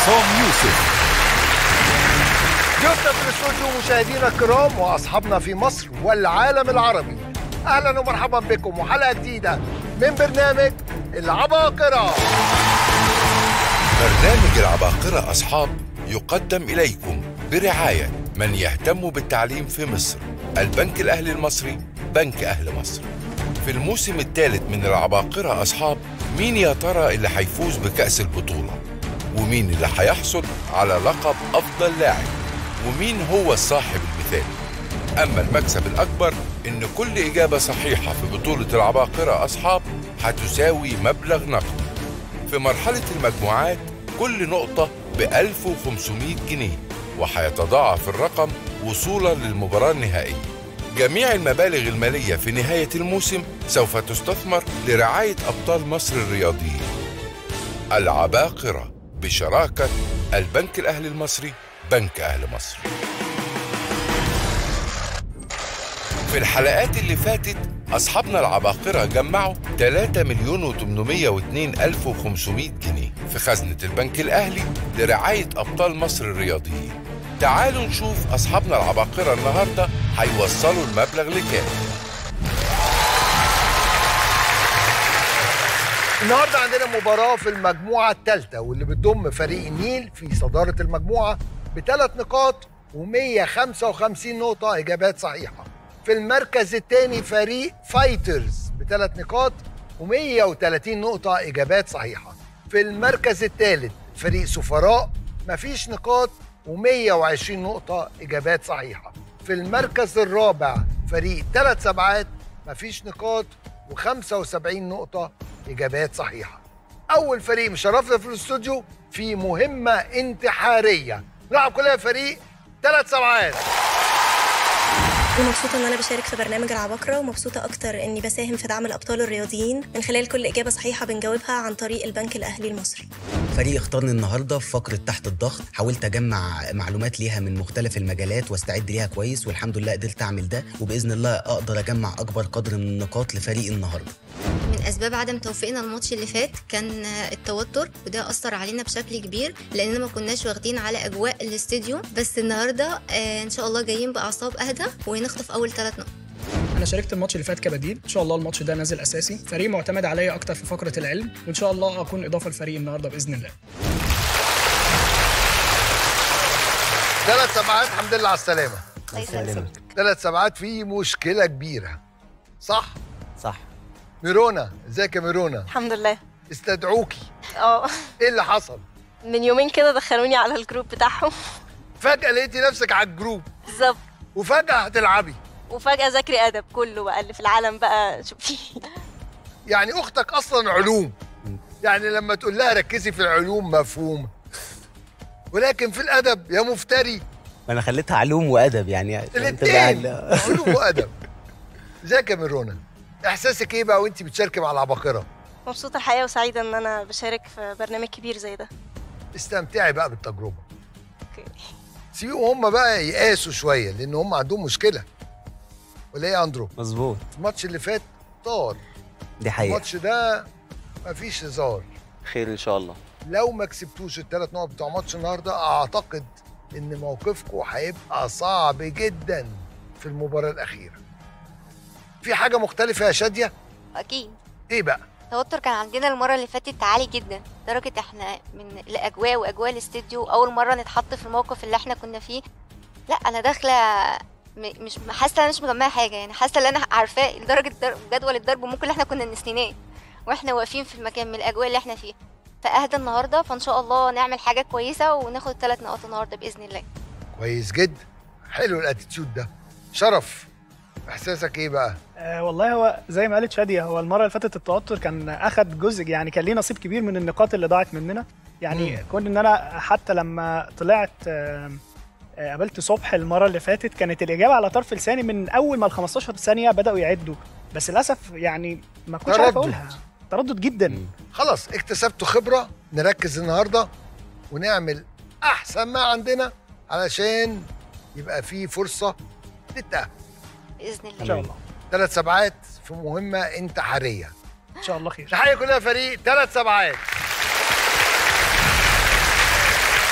عصام يوسف ضيوفنا في الاستوديو مشاهدينا الكرام واصحابنا في مصر والعالم العربي اهلا ومرحبا بكم وحلقه جديده من برنامج العباقره برنامج العباقرة أصحاب يقدم إليكم برعاية من يهتم بالتعليم في مصر البنك الأهلي المصري بنك أهل مصر في الموسم الثالث من العباقرة أصحاب مين يا ترى اللي هيفوز بكأس البطولة ومين اللي هيحصل على لقب أفضل لاعب ومين هو الصاحب المثالي أما المكسب الأكبر إن كل إجابة صحيحة في بطولة العباقرة أصحاب هتساوي مبلغ نقدي في مرحلة المجموعات كل نقطة ب 1500 جنيه وهيتضاعف الرقم وصولا للمباراة النهائية جميع المبالغ المالية في نهاية الموسم سوف تستثمر لرعاية أبطال مصر الرياضيين العباقرة بشراكة البنك الأهلي المصري بنك أهل مصر في الحلقات اللي فاتت أصحابنا العباقرة جمعوا 3 مليون و802 ألف و500 جنيه في خزنة البنك الأهلي لرعاية أبطال مصر الرياضيين تعالوا نشوف أصحابنا العباقرة النهاردة هيوصلوا المبلغ لكام النهارده عندنا مباراه في المجموعه الثالثه واللي بتضم فريق النيل في صداره المجموعه بثلاث نقاط و155 نقطه اجابات صحيحه في المركز الثاني فريق فايترز بثلاث نقاط و130 نقطه اجابات صحيحه في المركز الثالث فريق سفراء مفيش نقاط و120 نقطه اجابات صحيحه في المركز الرابع فريق ثلاث سبعات مفيش نقاط و75 نقطة إجابات صحيحة. أول فريق مشرفنا في الاستوديو في مهمة انتحارية. نلعب كلنا فريق ثلاث سبعات. أنا مبسوطة إن أنا بشارك في برنامج العباقرة ومبسوطة أكتر إني بساهم في دعم الأبطال الرياضيين من خلال كل إجابة صحيحة بنجاوبها عن طريق البنك الأهلي المصري. فريق اختارني النهارده في فقره تحت الضغط حاولت اجمع معلومات ليها من مختلف المجالات واستعد ليها كويس والحمد لله قدرت اعمل ده وباذن الله اقدر اجمع اكبر قدر من النقاط لفريق النهارده من اسباب عدم توفيقنا الماتش اللي فات كان التوتر وده اثر علينا بشكل كبير لاننا ما كناش واخدين على اجواء الاستديو بس النهارده آه، ان شاء الله جايين باعصاب اهدى ونخطف اول ثلاث نقط انا شاركت الماتش اللي فات كبديل ان شاء الله الماتش ده نازل اساسي فريق معتمد عليا اكتر في فقره العلم وان شاء الله اكون اضافه للفريق النهارده باذن الله ثلاث سبعات الحمد لله على السلامة. الله يسلمك ثلاث سبعات في مشكلة كبيرة. صح؟ صح ميرونا، ازيك يا ميرونا؟ الحمد لله استدعوكي. اه ايه اللي حصل؟ من يومين كده دخلوني على الجروب بتاعهم فجأة لقيتي نفسك على الجروب بالظبط وفجأة هتلعبي. وفجأة ذاكري أدب كله بقى اللي في العالم بقى شوفي يعني اختك اصلا علوم يعني لما تقول لها ركزي في العلوم مفهوم ولكن في الادب يا مفتري ما انا خليتها علوم وادب يعني عشان تبقى الاثنين ال- علوم وادب ازيك يا ميرونا احساسك ايه بقى وانت بتشاركي مع العباقره مبسوطة الحقيقة وسعيدة إن أنا بشارك في برنامج كبير زي ده استمتعي بقى بالتجربه أوكي. سيبيهم هم بقى يقاسوا شويه لان هم عندهم مشكله ولا ايه يا اندرو مظبوط الماتش اللي فات طار دي حقيقه الماتش ده مفيش هزار خير ان شاء الله لو ما كسبتوش الثلاث نقط بتوع ماتش النهارده اعتقد ان موقفكم هيبقى صعب جدا في المباراه الاخيره. في حاجه مختلفه يا شاديه؟ اكيد ايه بقى؟ التوتر كان عندنا المره اللي فاتت عالي جدا لدرجه احنا من الاجواء واجواء الاستديو اول مره نتحط في الموقف اللي احنا كنا فيه لا انا داخله م- مش حاسه انا مش مجمعه حاجه يعني حاسه ان انا عارفاه لدرجه در- جدول الضرب ممكن اللي احنا كنا نسيناه واحنا واقفين في المكان من الاجواء اللي احنا فيها فاهدى النهارده فان شاء الله نعمل حاجه كويسه وناخد ثلاث نقاط النهارده باذن الله كويس جدا حلو الاتيتيود ده شرف احساسك ايه بقى؟ آه والله هو زي ما قالت شاديه هو المره اللي فاتت التوتر كان اخد جزء يعني كان ليه نصيب كبير من النقاط اللي ضاعت مننا يعني مم. كون ان انا حتى لما طلعت آه، آه، قابلت صبح المره اللي فاتت كانت الاجابه على طرف لساني من اول ما ال 15 ثانيه بداوا يعدوا بس للاسف يعني ما كنتش عارف تردد. اقولها تردد جدا خلاص اكتسبتوا خبره نركز النهارده ونعمل احسن ما عندنا علشان يبقى في فرصه للتأهل باذن الله ان شاء الله ثلاث سبعات في مهمه انتحاريه ان شاء الله خير تحيه كلها فريق ثلاث سبعات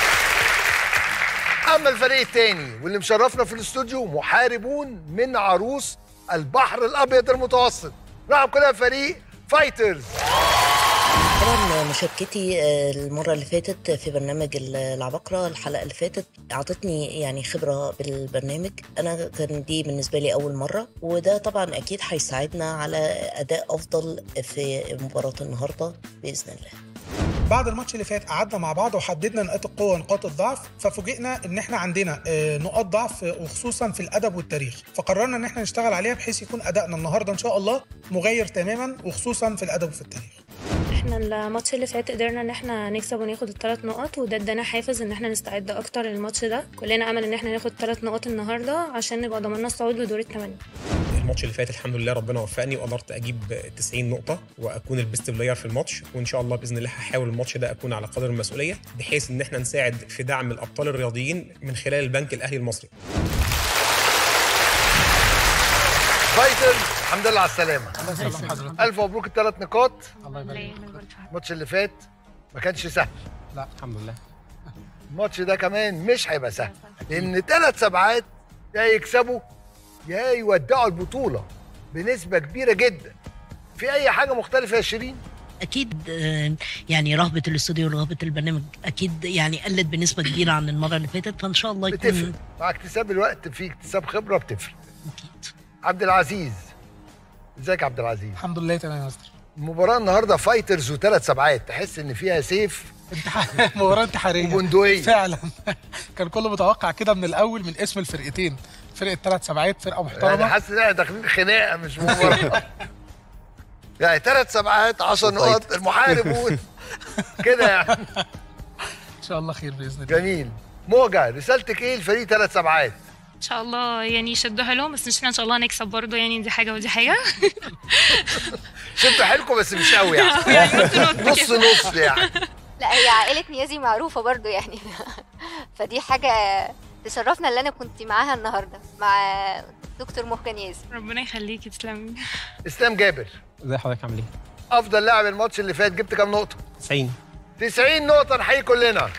اما الفريق الثاني واللي مشرفنا في الاستوديو محاربون من عروس البحر الابيض المتوسط نلعب كلها فريق فايترز طبعا مشاركتي آه، المرة اللي فاتت في برنامج العباقرة الحلقة اللي فاتت أعطتني يعني خبرة بالبرنامج أنا كان دي بالنسبة لي أول مرة وده طبعا أكيد هيساعدنا على أداء أفضل في مباراة النهاردة بإذن الله بعد الماتش اللي فات قعدنا مع بعض وحددنا نقاط القوه ونقاط الضعف ففوجئنا ان احنا عندنا آه، نقاط ضعف آه، وخصوصا في الادب والتاريخ فقررنا ان احنا نشتغل عليها بحيث يكون ادائنا النهارده ان شاء الله مغير تماما وخصوصا في الادب وفي التاريخ احنا الماتش اللي فات قدرنا ان احنا نكسب وناخد الثلاث نقط وده ادانا حافز ان احنا نستعد اكتر للماتش ده كلنا امل ان احنا ناخد ثلاث نقط النهارده عشان نبقى ضمننا الصعود لدور الثمانيه الماتش اللي فات الحمد لله ربنا وفقني وقدرت اجيب 90 نقطه واكون البيست بلاير في الماتش وان شاء الله باذن الله هحاول الماتش ده اكون على قدر المسؤوليه بحيث ان احنا نساعد في دعم الابطال الرياضيين من خلال البنك الاهلي المصري فايترز الحمد لله على السلامه الله يسلم حضرتك الف مبروك الثلاث نقاط الله يبارك الماتش اللي فات ما كانش سهل لا الحمد لله الماتش ده كمان مش هيبقى سهل لان ثلاث سبعات يا يكسبوا يا يودعوا البطوله بنسبه كبيره جدا في اي حاجه مختلفه يا شيرين اكيد آه، يعني رهبه الاستوديو ورهبه البرنامج اكيد يعني قلت بنسبه كبيره عن المره اللي فاتت فان شاء الله بتفرق يكون مع اكتساب الوقت في اكتساب خبره بتفرق اكيد عبد العزيز ازيك يا عبد العزيز الحمد لله تمام يا مستر المباراه النهارده فايترز وثلاث سبعات تحس ان فيها سيف مباراه انتحاريه وبندقيه فعلا كان كله متوقع كده من الاول من اسم الفرقتين فرقه ثلاث سبعات فرقه محترمه يعني حاسس ان احنا داخلين خناقه مش مباراه يعني ثلاث سبعات 10 نقط المحارب و- كده يعني ان شاء الله خير باذن الله جميل موجة رسالتك ايه لفريق ثلاث سبعات ان شاء الله يعني يشدوها لهم بس مش ان شاء الله نكسب برضه يعني دي حاجه ودي حاجه شدوا حيلكم بس مش قوي يعني يعني نص نص نص يعني لا هي عائلة نيازي معروفة برضو يعني فدي حاجة تشرفنا اللي أنا كنت معاها النهاردة مع دكتور مهجة نيازي ربنا يخليكي تسلمي اسلام جابر ازي حضرتك عامل ايه؟ افضل لاعب الماتش اللي فات جبت كام نقطه 90 90 نقطه نحيي كلنا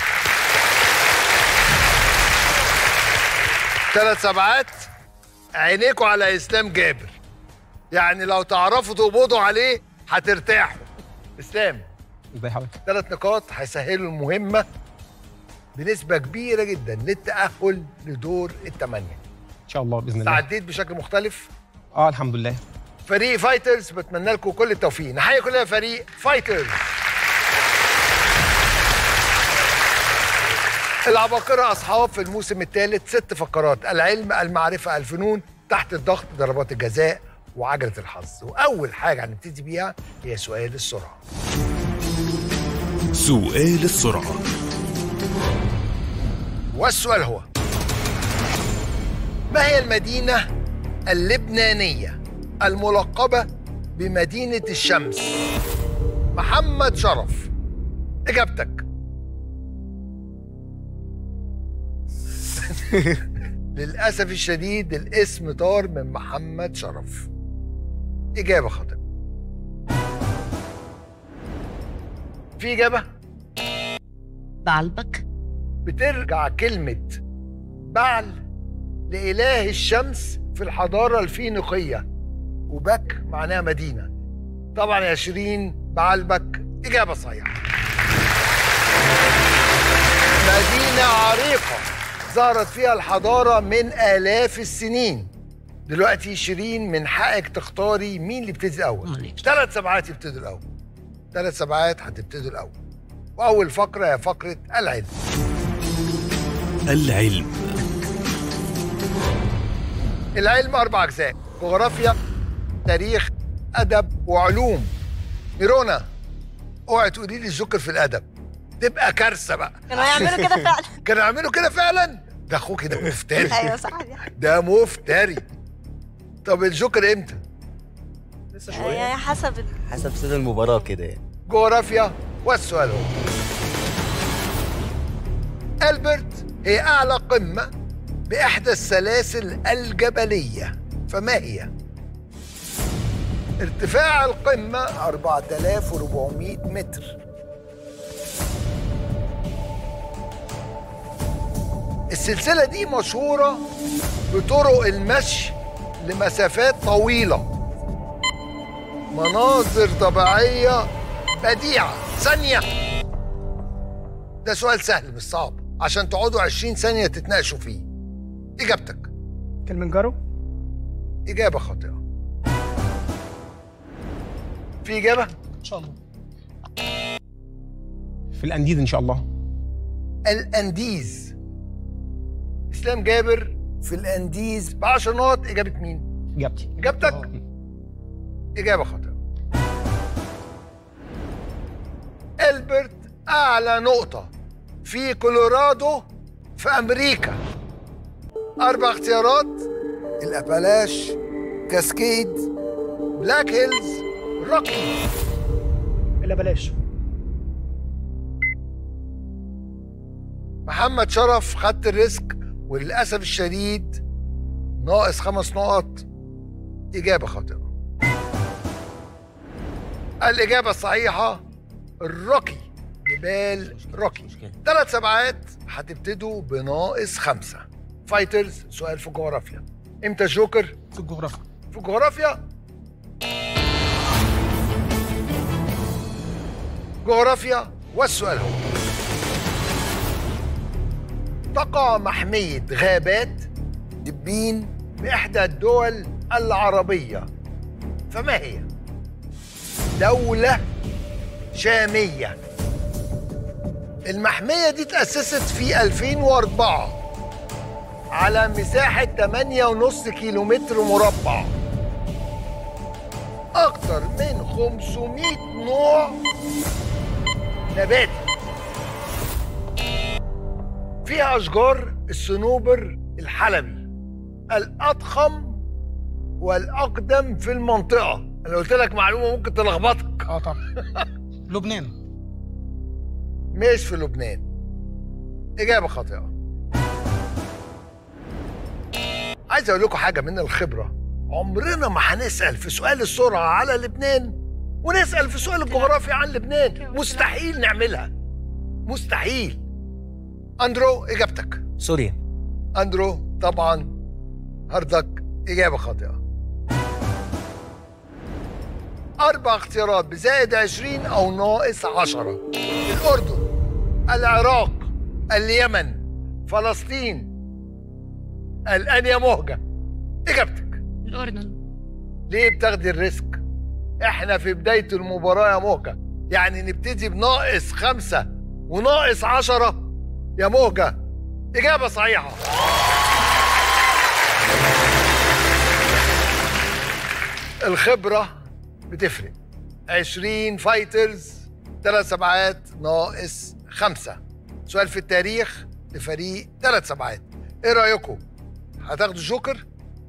ثلاث سبعات عينيكوا على اسلام جابر يعني لو تعرفوا تقبضوا عليه هترتاحوا اسلام ازي حضرتك؟ ثلاث نقاط هيسهلوا المهمه بنسبه كبيره جدا للتاهل لدور الثمانيه ان شاء الله باذن الله تعديت بشكل مختلف اه الحمد لله فريق فايترز بتمنى لكم كل التوفيق نحيي كلنا فريق فايترز العباقرة أصحاب في الموسم الثالث ست فقرات العلم المعرفة الفنون تحت الضغط ضربات الجزاء وعجلة الحظ وأول حاجة هنبتدي بيها هي سؤال السرعة سؤال السرعة والسؤال هو ما هي المدينة اللبنانية الملقبة بمدينة الشمس محمد شرف إجابتك للأسف الشديد الاسم طار من محمد شرف إجابة خاطئة في إجابة بعلبك بترجع كلمة بعل لإله الشمس في الحضارة الفينيقية وبك معناها مدينة طبعا يا شيرين بعلبك إجابة صحيحة مدينة عريقة ظهرت فيها الحضارة من آلاف السنين دلوقتي شيرين من حقك تختاري مين اللي يبتدي الأول ثلاث سبعات يبتدوا الأول ثلاث سبعات هتبتدوا الأول وأول فقرة هي فقرة العلم العلم العلم أربع أجزاء جغرافيا تاريخ أدب وعلوم ميرونا اوعي تقولي لي الجوكر في الأدب تبقى كارثة بقى كانوا هيعملوا كده فعلا كانوا يعملوا كده فعلا ده أخوك ده مفتري ايوه صح دي حاجة. ده مفتري طب الجوكر إمتى؟ يعني حسب ال- حسب سير المباراه كده يعني جغرافيا والسؤال هو ألبرت هي أعلى قمة بإحدى السلاسل الجبلية فما هي؟ ارتفاع القمة 4400 متر السلسلة دي مشهورة بطرق المشي لمسافات طويلة مناظر طبيعية بديعة ثانية ده سؤال سهل مش صعب عشان تقعدوا 20 ثانية تتناقشوا فيه إجابتك كلمنجارو إجابة خاطئة في إجابة؟ ان شاء الله في الانديد ان شاء الله الأنديز إسلام جابر في الأنديز ب 10 نقط إجابة مين؟ اجابتي إجابتك؟ إجابة خاطئة ألبرت أعلى نقطة في كولورادو في أمريكا أربع اختيارات الأبلاش كاسكيد بلاك هيلز روكي لا بلاش محمد شرف خدت الريسك وللأسف الشديد ناقص خمس نقط إجابة خاطئة الإجابة الصحيحة الروكي جبال روكي ثلاث سبعات هتبتدوا بناقص خمسة فايترز سؤال في الجغرافيا امتى الجوكر؟ في الجغرافيا في الجغرافيا جغرافيا والسؤال هو تقع محمية غابات دبين بإحدى الدول العربية فما هي؟ دولة شامية المحمية دي تأسست في 2004 على مساحة 8.5 كيلومتر مربع أكثر من 500 نوع نباتي فيها أشجار الصنوبر الحلبي الأضخم والأقدم في المنطقة أنا قلت لك معلومة ممكن تلخبطك اه طبعا لبنان مش في لبنان إجابة خاطئة عايز أقول لكم حاجة من الخبرة عمرنا ما هنسأل في سؤال السرعة على لبنان ونسأل في سؤال الجغرافيا عن لبنان مستحيل نعملها مستحيل أندرو إجابتك سوريا أندرو طبعا هاردك إجابة خاطئة أربع اختيارات بزائد عشرين أو ناقص عشرة الأردن العراق اليمن فلسطين الآن يا مهجة إجابتك الأردن ليه بتاخدي الريسك؟ إحنا في بداية المباراة يا مهجة يعني نبتدي بناقص خمسة وناقص عشرة يا مهجة إجابة صحيحة الخبرة بتفرق 20 فايترز ثلاث سبعات ناقص خمسة سؤال في التاريخ لفريق ثلاث سبعات ايه رأيكم؟ هتاخدوا جوكر؟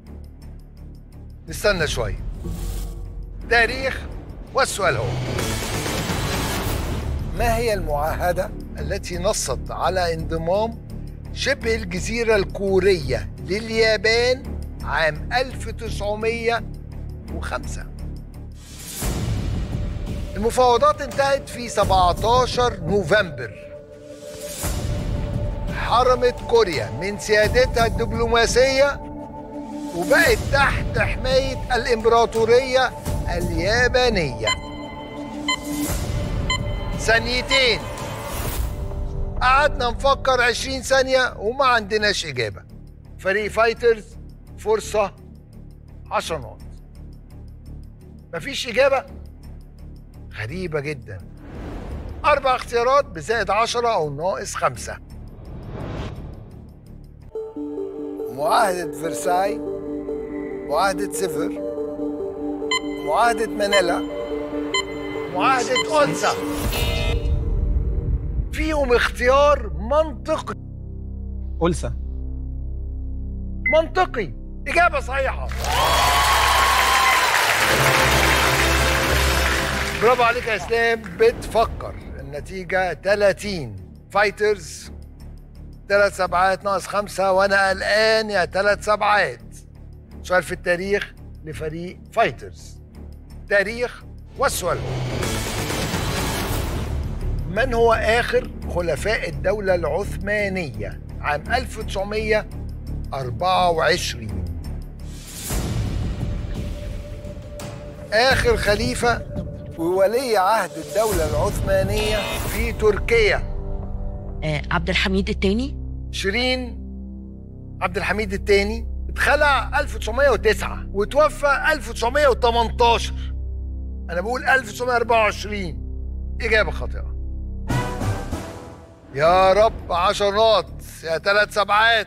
نستنى شوية تاريخ والسؤال هو ما هي المعاهدة التي نصت على انضمام شبه الجزيرة الكورية لليابان عام 1905 المفاوضات انتهت في 17 نوفمبر حرمت كوريا من سيادتها الدبلوماسية وبقت تحت حماية الإمبراطورية اليابانية ثانيتين قعدنا نفكر 20 ثانية وما عندناش إجابة فريق فايترز فرصة 10 نقط مفيش إجابة غريبة جدا أربع اختيارات بزائد 10 أو ناقص خمسة معاهدة فرساي معاهدة سفر معاهدة مانيلا معاهدة أنسا فيهم اختيار منطقي ألسا منطقي إجابة صحيحة برافو عليك يا إسلام بتفكر النتيجة 30 فايترز ثلاث سبعات ناقص خمسة وأنا قلقان يا ثلاث سبعات سؤال في التاريخ لفريق فايترز تاريخ والسؤال هو من هو آخر خلفاء الدولة العثمانية عام 1924 آخر خليفة وولي عهد الدولة العثمانية في تركيا آه عبد الحميد الثاني شيرين عبد الحميد الثاني اتخلع 1909 وتوفى 1918 انا بقول 1924 اجابه خاطئه يا رب عشرات يا ثلاث سبعات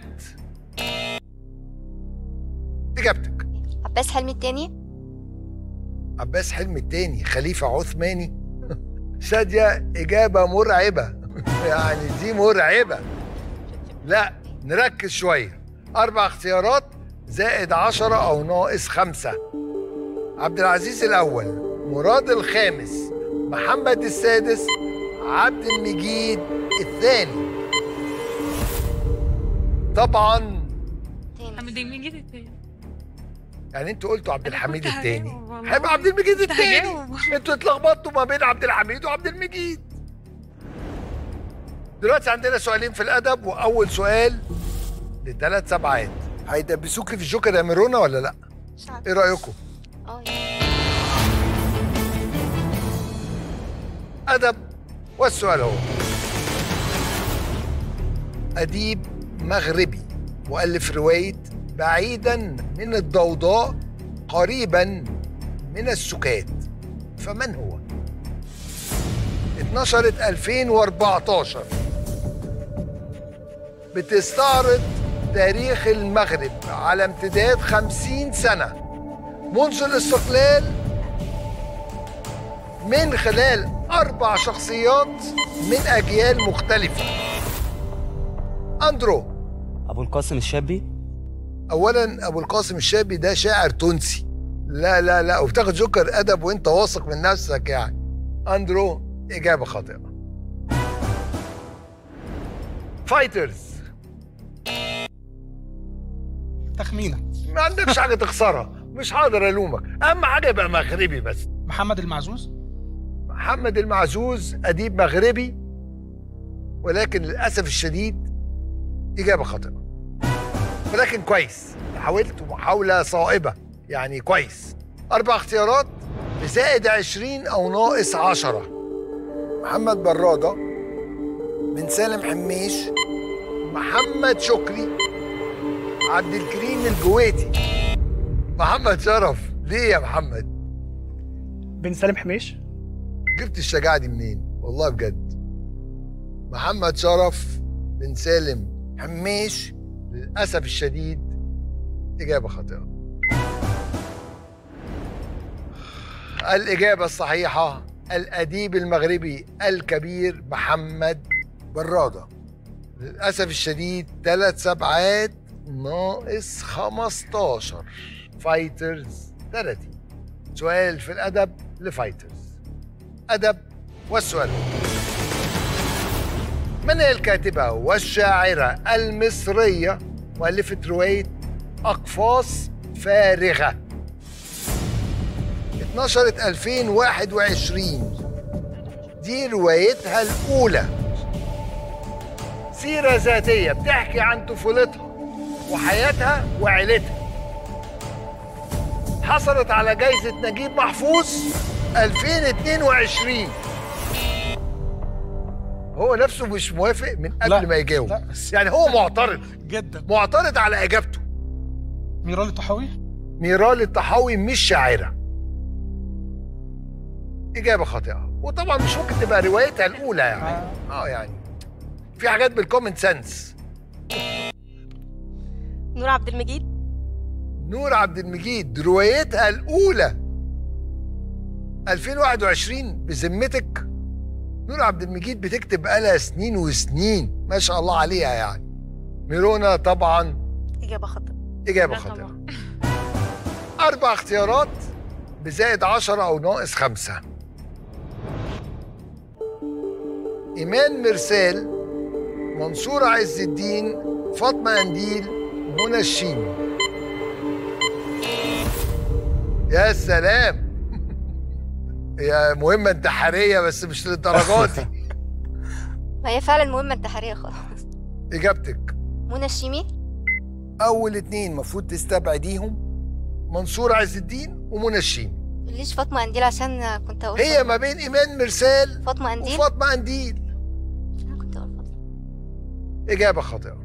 اجابتك عباس حلمي التاني عباس حلمي الثاني خليفه عثماني شاديه اجابه مرعبه يعني دي مرعبه لا نركز شويه اربع اختيارات زائد عشرة او ناقص خمسة عبد العزيز الاول مراد الخامس محمد السادس عبد المجيد الثاني طبعا عبد المجيد التاني يعني انتوا قلتوا عبد الحميد كنت الثاني هجاوب والله. هيبقى عبد المجيد كنت الثاني هجاوب. انتوا اتلخبطتوا ما بين عبد الحميد وعبد المجيد دلوقتي عندنا سؤالين في الادب واول سؤال لثلاث سبعات هيدبسوكي في الجوكر يا ميرونا ولا لا؟ مش عارفة. ايه رايكم؟ اه ادب والسؤال هو اديب مغربي مؤلف روايه بعيدا من الضوضاء قريبا من السكات فمن هو اتنشرت 2014 بتستعرض تاريخ المغرب على امتداد 50 سنة منذ الاستقلال من خلال أربع شخصيات من أجيال مختلفة أندرو ابو القاسم الشابي أولا أبو القاسم الشابي ده شاعر تونسي لا لا لا وبتاخد جوكر أدب وأنت واثق من نفسك يعني أندرو إجابة خاطئة فايترز تخمينه ما عندكش حاجة تخسرها مش هقدر ألومك أهم حاجة يبقى مغربي بس محمد المعزوز محمد المعزوز أديب مغربي ولكن للأسف الشديد إجابة خاطئة ولكن كويس حاولت محاولة صائبة يعني كويس أربع اختيارات بزائد عشرين أو ناقص عشرة محمد برادة من سالم حميش محمد شكري عبد الكريم الجويتي محمد شرف ليه يا محمد بن سالم حميش جبت الشجاعة دي منين والله بجد محمد شرف بن سالم حميش للأسف الشديد إجابة خاطئة الإجابة الصحيحة الأديب المغربي الكبير محمد برادة للأسف الشديد ثلاث سبعات ناقص 15 فايترز 30 سؤال في الأدب لفايترز أدب والسؤال هو من هي الكاتبة والشاعرة المصرية مؤلفة رواية أقفاص فارغة اتنشرت 2021 دي روايتها الأولى سيرة ذاتية بتحكي عن طفولتها وحياتها وعيلتها حصلت على جائزة نجيب محفوظ 2022 هو نفسه مش موافق من قبل لا، ما يجاوب لا، بس- يعني هو معترض جدا معترض على اجابته ميرال الطحاوي ميرال الطحاوي مش شاعره اجابه خاطئه وطبعا مش ممكن تبقى روايتها الاولى يعني اه يعني في حاجات بالكومن سنس نور عبد المجيد نور عبد المجيد روايتها الاولى 2021 بذمتك نور عبد المجيد بتكتب بقالها سنين وسنين ما شاء الله عليها يعني ميرونا طبعا إجابة خاطئة إجابة لا خاطئة طبعا. أربع اختيارات بزائد عشرة أو ناقص خمسة إيمان مرسال منصور عز الدين فاطمة أنديل منى الشين يا سلام هي مهمة انتحارية بس مش للدرجات دي ما هي فعلا مهمة انتحارية خلاص إجابتك منى الشيمي اول اتنين المفروض تستبعديهم منصور عز الدين ومنى الشيمي ليش فاطمه قنديل عشان كنت اقول هي ما بين ايمان مرسال فاطمه قنديل وفاطمه قنديل كنت اقول فاطمه اجابه خاطئه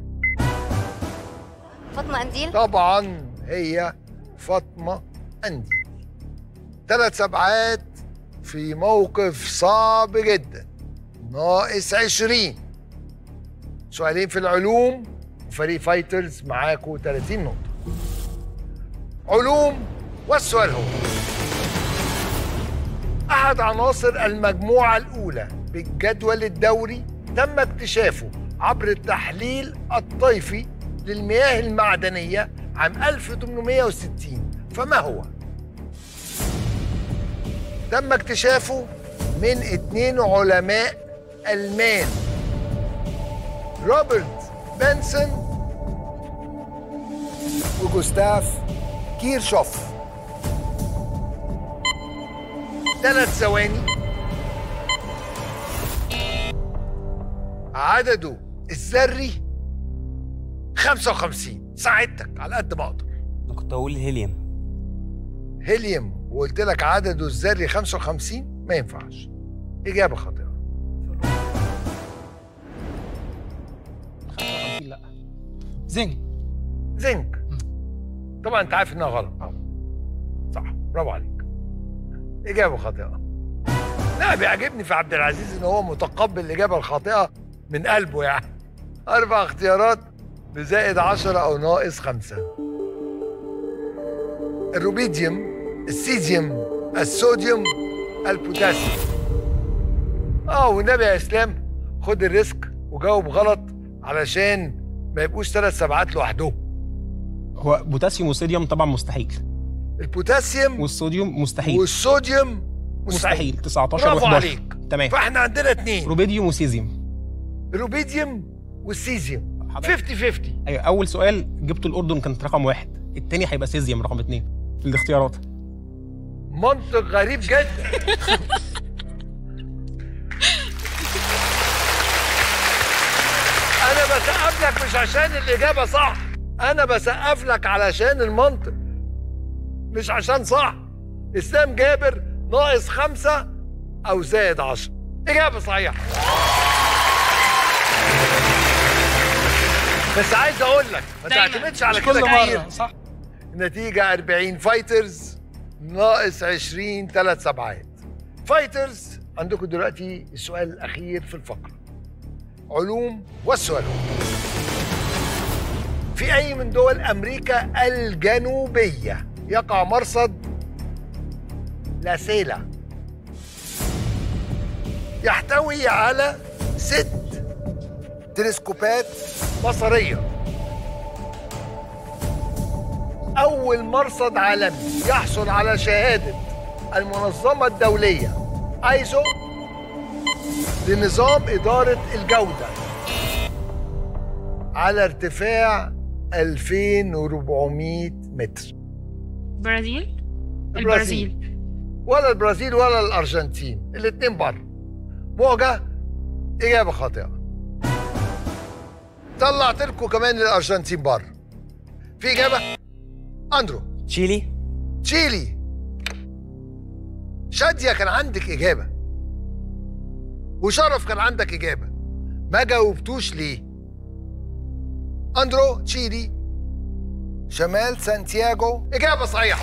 فاطمه قنديل طبعا هي فاطمه قنديل ثلاث سبعات في موقف صعب جدا ناقص عشرين سؤالين في العلوم وفريق فايترز معاكوا 30 نقطة علوم والسؤال هو أحد عناصر المجموعة الأولى بالجدول الدوري تم اكتشافه عبر التحليل الطيفي للمياه المعدنية عام 1860 فما هو؟ تم اكتشافه من اثنين علماء ألمان روبرت بنسون وجوستاف كيرشوف ثلاث ثواني عدده الذري 55 ساعدتك على قد ما اقدر انا كنت اقول هيليوم هيليوم وقلت لك عدده الذري 55 ما ينفعش اجابه خاطئه لا زنك زنك طبعا انت عارف انها غلط صح برافو عليك اجابه خاطئه لا بيعجبني في عبد العزيز ان هو متقبل الاجابه الخاطئه من قلبه يعني اربع اختيارات بزائد عشرة او ناقص خمسة الروبيديوم السيزيوم الصوديوم البوتاسيوم اه والنبي يا اسلام خد الريسك وجاوب غلط علشان ما يبقوش ثلاث سبعات لوحدهم هو بوتاسيوم وصوديوم طبعا مستحيل البوتاسيوم والصوديوم مستحيل والصوديوم مستحيل 19 برافو و11 عليك تمام فاحنا عندنا اثنين روبيديوم وسيزيوم الروبيديوم والسيزيوم 50 50 ايوه اول سؤال جبته الاردن كانت رقم واحد التاني هيبقى سيزيوم رقم اتنين في الاختيارات منطق غريب جدا انا بسقف لك مش عشان الاجابه صح انا بسقف لك علشان المنطق مش عشان صح اسلام جابر ناقص خمسة او زائد عشرة اجابه صحيحه بس عايز اقول لك ما دايماً. تعتمدش على مش كده كل مرة، كتير صح النتيجة 40 فايترز ناقص 20 ثلاث سبعات فايترز عندكم دلوقتي السؤال الأخير في الفقرة علوم والسؤال هو في أي من دول أمريكا الجنوبية يقع مرصد لاسيلا يحتوي على ست تلسكوبات بصريه أول مرصد عالمي يحصل على شهادة المنظمة الدولية ايزو لنظام إدارة الجودة على ارتفاع 2400 متر برازيل البرازيل ولا البرازيل ولا الأرجنتين الاتنين بره موجة إجابة خاطئة طلعت لكم كمان الأرجنتين بره في إجابة أندرو تشيلي تشيلي شادية كان عندك إجابة وشرف كان عندك إجابة ما جاوبتوش ليه أندرو تشيلي شمال سانتياغو إجابة صحيحة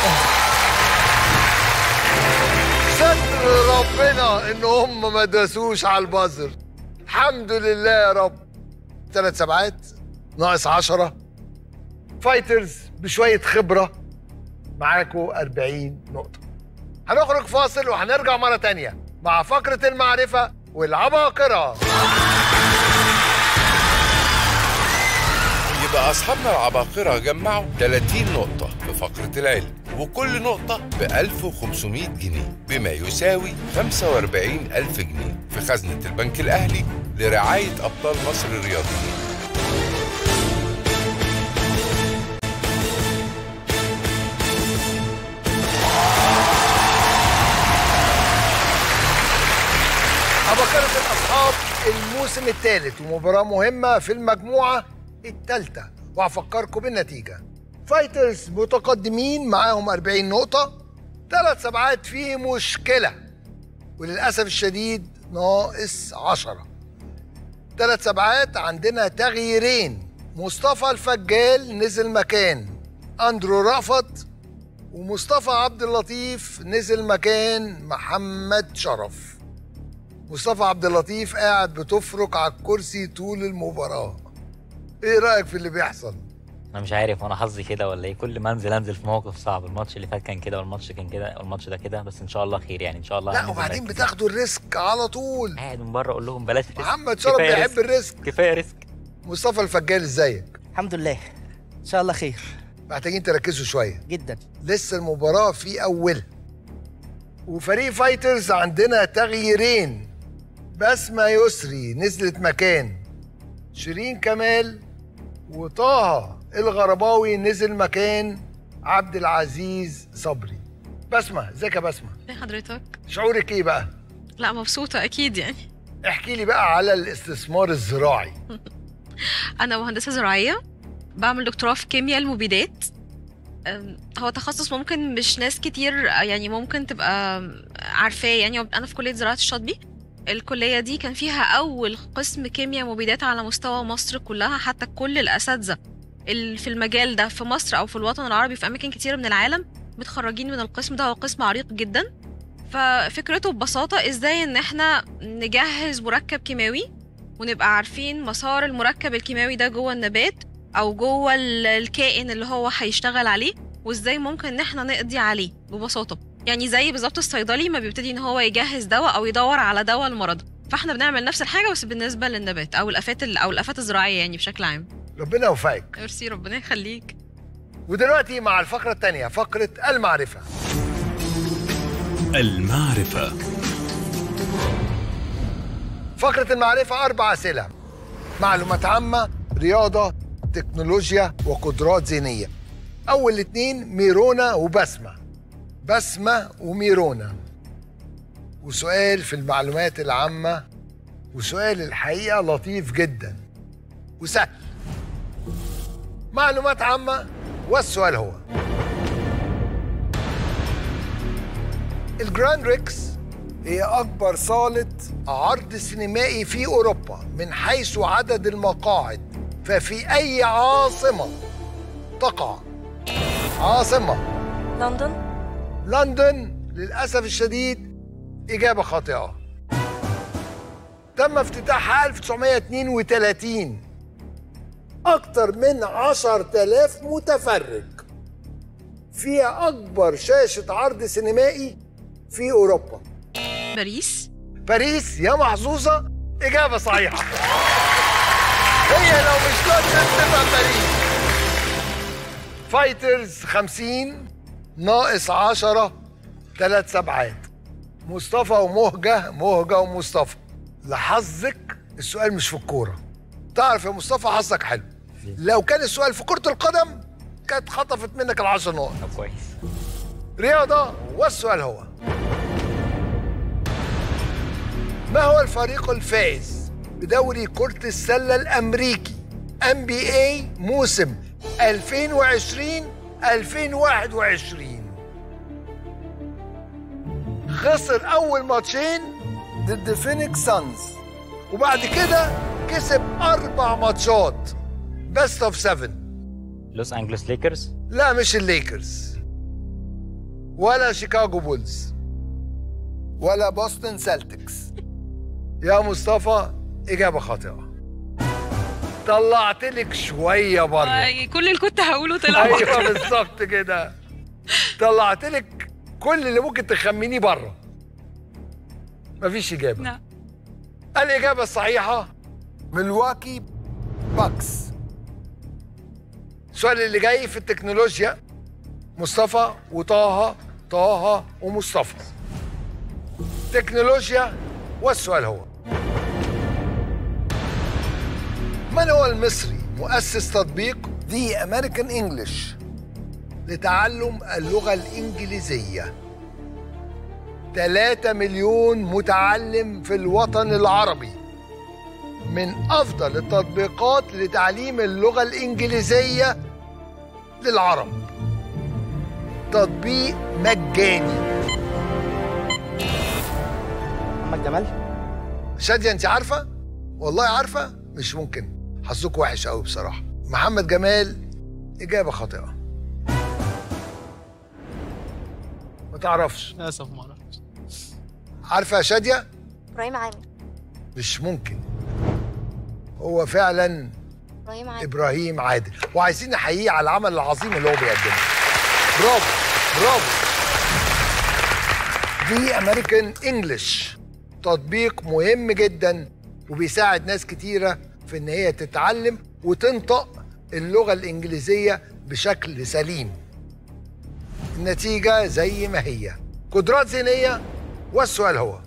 ستر ربنا إن هم ما داسوش على البازر الحمد لله يا رب ثلاث سبعات ناقص عشرة فايترز بشوية خبرة معاكوا 40 نقطة هنخرج فاصل وهنرجع مرة تانية مع فقرة المعرفة والعباقرة يبقى أصحابنا العباقرة جمعوا 30 نقطة في فقرة العلم وكل نقطة ب 1500 جنيه بما يساوي 45 ألف جنيه في خزنة البنك الأهلي لرعاية أبطال مصر الرياضيين عباقرة الأصحاب الموسم الثالث ومباراة مهمة في المجموعة التالتة وهفكركم بالنتيجة فايترز متقدمين معاهم 40 نقطة ثلاث سبعات فيه مشكلة وللأسف الشديد ناقص عشرة ثلاث سبعات عندنا تغييرين مصطفى الفجال نزل مكان أندرو رأفت ومصطفى عبد اللطيف نزل مكان محمد شرف مصطفى عبد اللطيف قاعد بتفرك على الكرسي طول المباراة ايه رأيك في اللي بيحصل؟ انا مش عارف انا حظي كده ولا ايه كل ما انزل انزل في موقف صعب الماتش اللي فات كان كده والماتش كان كده والماتش ده كده بس ان شاء الله خير يعني ان شاء الله لا هننزل وبعدين مركز. بتاخدوا الريسك على طول قاعد من بره اقول لهم بلاش ريسك محمد شرف كفاية بيحب ريسك. الريسك كفايه ريسك مصطفى الفجال ازيك؟ الحمد لله ان شاء الله خير محتاجين تركزوا شوية جدا لسه المباراة في أولها وفريق فايترز عندنا تغييرين بسمة يسري نزلت مكان شيرين كمال وطه الغرباوي نزل مكان عبد العزيز صبري بسمة ازيك يا بسمة ايه حضرتك شعورك ايه بقى لا مبسوطة أكيد يعني احكي لي بقى على الاستثمار الزراعي أنا مهندسة زراعية بعمل دكتوراه في كيمياء المبيدات أم، هو تخصص ممكن مش ناس كتير يعني ممكن تبقى عارفاه يعني أنا في كلية زراعة الشاطبي الكلية دي كان فيها أول قسم كيمياء مبيدات على مستوى مصر كلها حتى كل الأساتذة اللي في المجال ده في مصر أو في الوطن العربي في أماكن كتير من العالم متخرجين من القسم ده هو قسم عريق جدا ففكرته ببساطة ازاي ان احنا نجهز مركب كيماوي ونبقى عارفين مسار المركب الكيماوي ده جوه النبات او جوه ال- الكائن اللي هو هيشتغل عليه وازاي ممكن ان احنا نقضي عليه ببساطة يعني زي بالظبط الصيدلي ما بيبتدي ان هو يجهز دواء او يدور على دواء المرض فاحنا بنعمل نفس الحاجة بس بالنسبة للنبات او الافات ال- او الافات الزراعية يعني بشكل عام ربنا يوفقك ميرسي ربنا يخليك ودلوقتي مع الفقرة الثانية فقرة المعرفة المعرفة فقرة المعرفة أربع أسئلة معلومات عامة رياضة تكنولوجيا وقدرات ذهنية أول الاتنين ميرونا وبسمة بسمة وميرونا وسؤال في المعلومات العامة وسؤال الحقيقة لطيف جدا وسهل معلومات عامة والسؤال هو الجراند ريكس هي أكبر صالة عرض سينمائي في أوروبا من حيث عدد المقاعد ففي أي عاصمة تقع عاصمة لندن لندن للأسف الشديد إجابة خاطئة تم افتتاحها 1932 أكثر من 10000 متفرج فيها أكبر شاشة عرض سينمائي في أوروبا باريس باريس يا محظوظة إجابة صحيحة هي لو مش لندن تبقى باريس فايترز 50 ناقص 10 ثلاث سبعات مصطفى ومهجة مهجة ومصطفى لحظك السؤال مش في الكورة تعرف يا مصطفى حظك حلو لو كان السؤال في كرة القدم كانت خطفت منك العشر نقط طب كويس رياضة والسؤال هو ما هو الفريق الفائز بدوري كرة السلة الأمريكي NBA موسم 2020 2021 خسر أول ماتشين ضد فينيكس سانز وبعد كده كسب أربع ماتشات بيست اوف 7 لوس انجلوس ليكرز لا مش الليكرز ولا شيكاغو بولز ولا بوسطن سلتكس يا مصطفى إجابة خاطئة طلعت لك شوية بره آه، كل اللي كنت هقوله طلع ايوه بره. بالظبط كده طلعت لك كل اللي ممكن تخمنيه بره مفيش إجابة لا. الإجابة الصحيحة ملواكي باكس السؤال اللي جاي في التكنولوجيا مصطفى وطه طه ومصطفى تكنولوجيا والسؤال هو من هو المصري مؤسس تطبيق The American English لتعلم اللغة الإنجليزية 3 مليون متعلم في الوطن العربي من أفضل التطبيقات لتعليم اللغة الإنجليزية للعرب تطبيق مجاني محمد جمال شادية أنت عارفة؟ والله عارفة؟ مش ممكن حظكم وحش قوي بصراحة محمد جمال إجابة خاطئة ما تعرفش للاسف ما اعرفش عارفة يا شادية؟ ابراهيم عامر مش ممكن هو فعلا ابراهيم عامر ابراهيم عادل وعايزين نحييه على العمل العظيم اللي هو بيقدمه برافو برافو دي امريكان انجلش تطبيق مهم جدا وبيساعد ناس كتيره في ان هي تتعلم وتنطق اللغه الانجليزيه بشكل سليم النتيجه زي ما هي قدرات ذهنيه والسؤال هو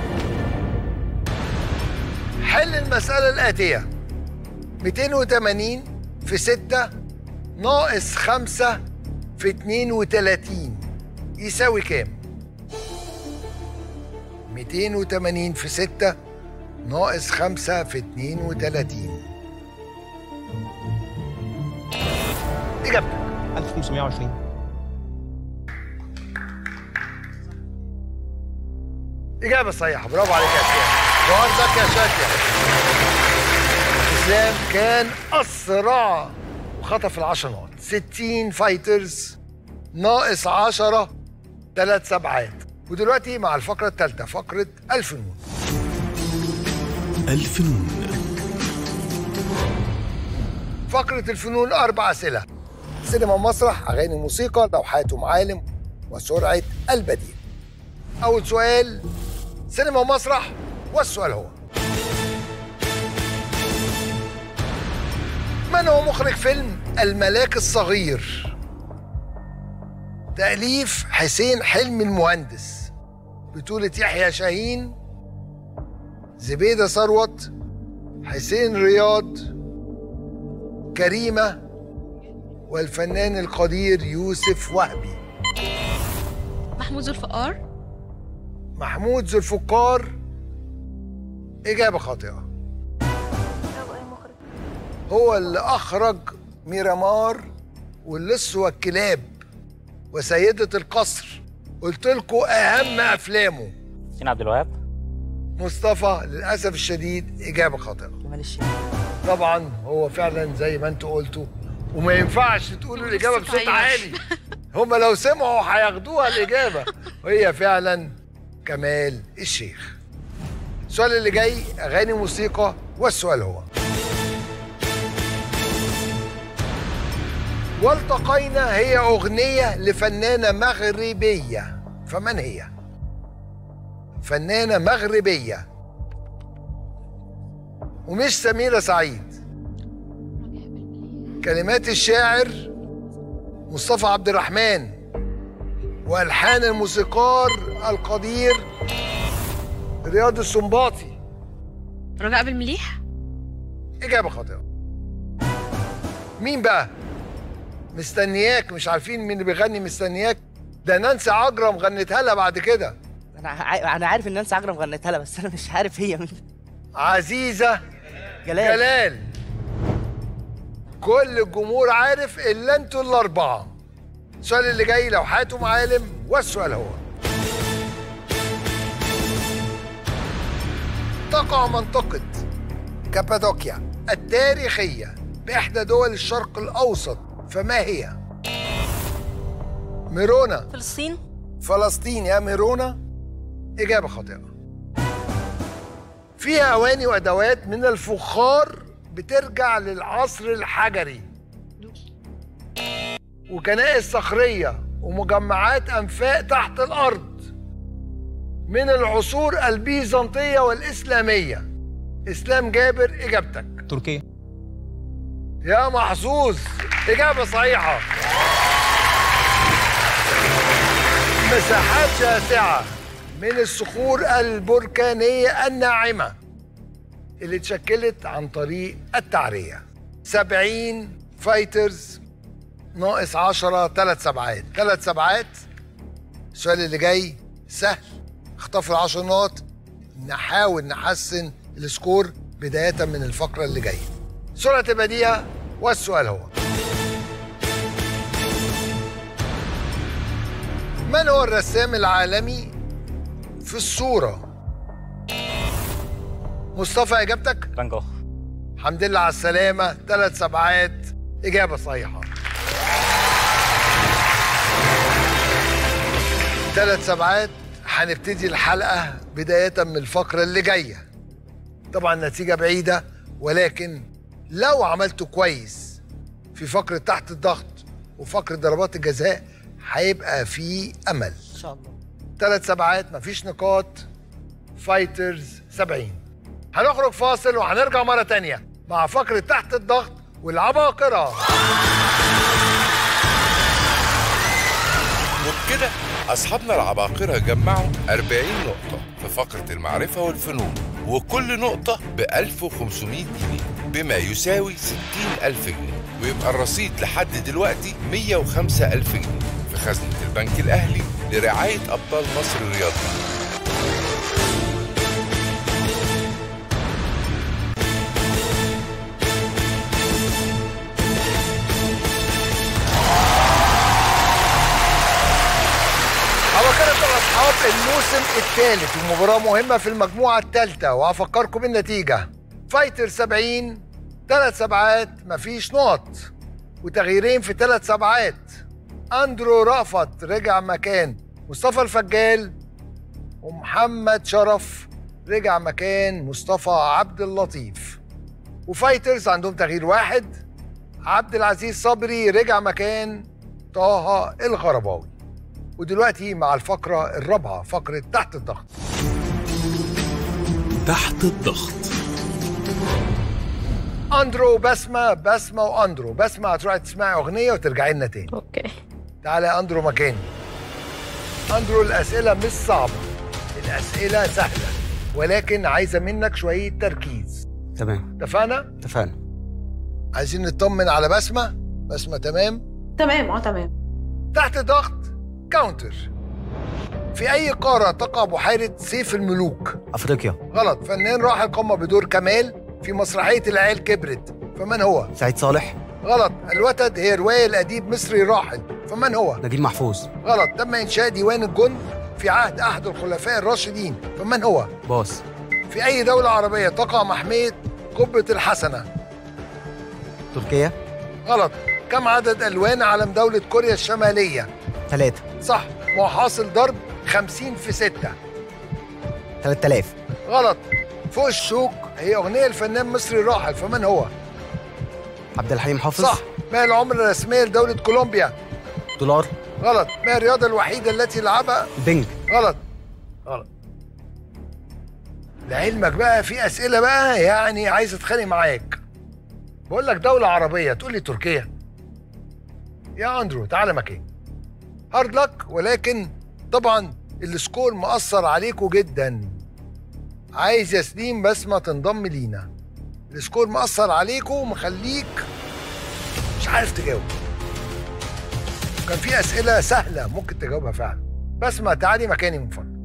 حل المساله الاتيه 280 في 6 ناقص 5 في 32 يساوي كام؟ 280 في 6 ناقص 5 في 32 إجابتك 1520 إجابة صحيحة برافو عليك يا إسلام جوهر زكي يا شاكر إسلام كان أسرع وخطف العشر نقط 60 فايترز ناقص 10 ثلاث سبعات ودلوقتي مع الفقرة الثالثة فقرة الفنون الفنون فقرة الفنون أربع أسئلة سينما ومسرح أغاني موسيقى لوحات ومعالم وسرعة البديل أول سؤال سينما ومسرح والسؤال هو من هو مخرج فيلم الملاك الصغير تأليف حسين حلمي المهندس بطولة يحيى شاهين زبيدة ثروت حسين رياض كريمة والفنان القدير يوسف وهبي محمود ذو الفقار محمود ذو الفقار إجابة خاطئة هو اللي أخرج ميرامار واللص والكلاب وسيدة القصر قلت لكم أهم أفلامه حسين عبد الوهاب مصطفى للأسف الشديد إجابة خاطئة جمال الشيخ طبعا هو فعلا زي ما انتوا قلتوا وما ينفعش تقولوا الإجابة بصوت بصوت عالي. عالي هم لو سمعوا هياخدوها الإجابة وهي فعلا كمال الشيخ السؤال اللي جاي أغاني موسيقى والسؤال هو والتقينا هي أغنية لفنانة مغربية فمن هي؟ فنانة مغربية ومش سميرة سعيد كلمات الشاعر مصطفى عبد الرحمن والحان الموسيقار القدير رياض السنباطي رجاء بالمليح اجابه خاطئه مين بقى مستنياك مش عارفين مين اللي بيغني مستنياك ده نانسي عجرم غنتها لها بعد كده انا ع- انا عارف ان نانسي عجرم غنتها لها بس انا مش عارف هي مين عزيزه جلال جلال كل الجمهور عارف الا انتوا الاربعه السؤال اللي جاي لوحات ومعالم والسؤال هو تقع منطقة كابادوكيا التاريخية بإحدى دول الشرق الأوسط فما هي؟ ميرونا فلسطين فلسطين يا ميرونا إجابة خاطئة فيها أواني وأدوات من الفخار بترجع للعصر الحجري وكنائس صخرية ومجمعات أنفاق تحت الأرض من العصور البيزنطية والإسلامية إسلام جابر إجابتك تركيا يا محظوظ إجابة صحيحة مساحات شاسعة من الصخور البركانية الناعمة اللي اتشكلت عن طريق التعرية 70 فايترز ناقص 10 ثلاث سبعات ثلاث سبعات السؤال اللي جاي سهل اخطف العشر نقط نحاول نحسن السكور بداية من الفقرة اللي جاية سرعة البديهة والسؤال هو من هو الرسام العالمي في الصورة؟ مصطفى إجابتك؟ فان جوخ الحمد لله على السلامة ثلاث سبعات إجابة صحيحة ثلاث سبعات هنبتدي الحلقة بداية من الفقرة اللي جاية طبعا نتيجة بعيدة ولكن لو عملتوا كويس في فقرة تحت الضغط وفقرة ضربات الجزاء هيبقى في أمل ان شاء الله ثلاث سبعات مفيش نقاط فايترز 70 هنخرج فاصل وهنرجع مرة تانية مع فقرة تحت الضغط والعباقرة وبكده أصحابنا العباقرة جمعوا 40 نقطة في فقرة المعرفة والفنون وكل نقطة ب 1500 جنيه بما يساوي 60 ألف جنيه ويبقى الرصيد لحد دلوقتي 105 ألف جنيه في خزنة البنك الأهلي لرعاية أبطال مصر الرياضيين عباقرة الأصحاب الموسم الثالث ومباراة مهمة في المجموعة الثالثة وهفكركم بالنتيجة فايتر 70 ثلاث سبعات مفيش نقط وتغييرين في ثلاث سبعات أندرو رأفت رجع مكان مصطفى الفجال ومحمد شرف رجع مكان مصطفى عبد اللطيف وفايترز عندهم تغيير واحد عبد العزيز صبري رجع مكان طه الغرباوي ودلوقتي مع الفقرة الرابعة فقرة تحت الضغط تحت الضغط أندرو بسمة بسمة وأندرو بسمة هتروحي تسمعي أغنية وترجعي لنا تاني اوكي تعالى يا أندرو مكاني أندرو الأسئلة مش صعبة الأسئلة سهلة ولكن عايزة منك شوية تركيز تمام اتفقنا؟ اتفقنا عايزين نطمن على بسمة بسمة تمام؟ تمام اه تمام تحت ضغط كاونتر في أي قارة تقع بحيرة سيف الملوك؟ افريقيا غلط فنان راح القمة بدور كمال في مسرحية العيال كبرت فمن هو؟ سعيد صالح غلط الوتد هي رواية لأديب مصري راحل فمن هو؟ نجيب محفوظ غلط تم إنشاء ديوان الجند في عهد أحد الخلفاء الراشدين فمن هو؟ باص في أي دولة عربية تقع محمية قبة الحسنة؟ تركيا غلط كم عدد ألوان علم دولة كوريا الشمالية؟ ثلاثة صح ما هو حاصل ضرب 50 في 6 3000 غلط فوق الشوك هي أغنية الفنان مصري راحل فمن هو؟ عبد الحليم حافظ صح ما هي العملة الرسمية لدولة كولومبيا؟ دولار غلط ما هي الرياضة الوحيدة التي لعبها؟ بينج غلط غلط لعلمك بقى في أسئلة بقى يعني عايز أتخانق معاك بقول لك دولة عربية تقول لي تركيا يا أندرو تعالى مكان هارد لك ولكن طبعا السكور مأثر عليكم جدا عايز يا سليم بسمة تنضم لينا السكور مأثر عليكم ومخليك مش عارف تجاوب كان في أسئلة سهلة ممكن تجاوبها فعلا بسمة تعالي مكاني من فضلك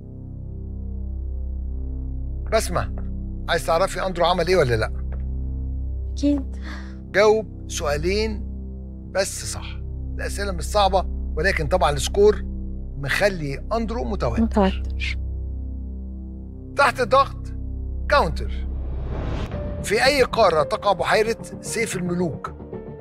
بسمة عايز تعرفي أندرو عمل إيه ولا لأ؟ اكيد جاوب سؤالين بس صح الأسئلة مش صعبة ولكن طبعا السكور مخلي أندرو متوتر متوتر تحت الضغط كاونتر في أي قارة تقع بحيرة سيف الملوك؟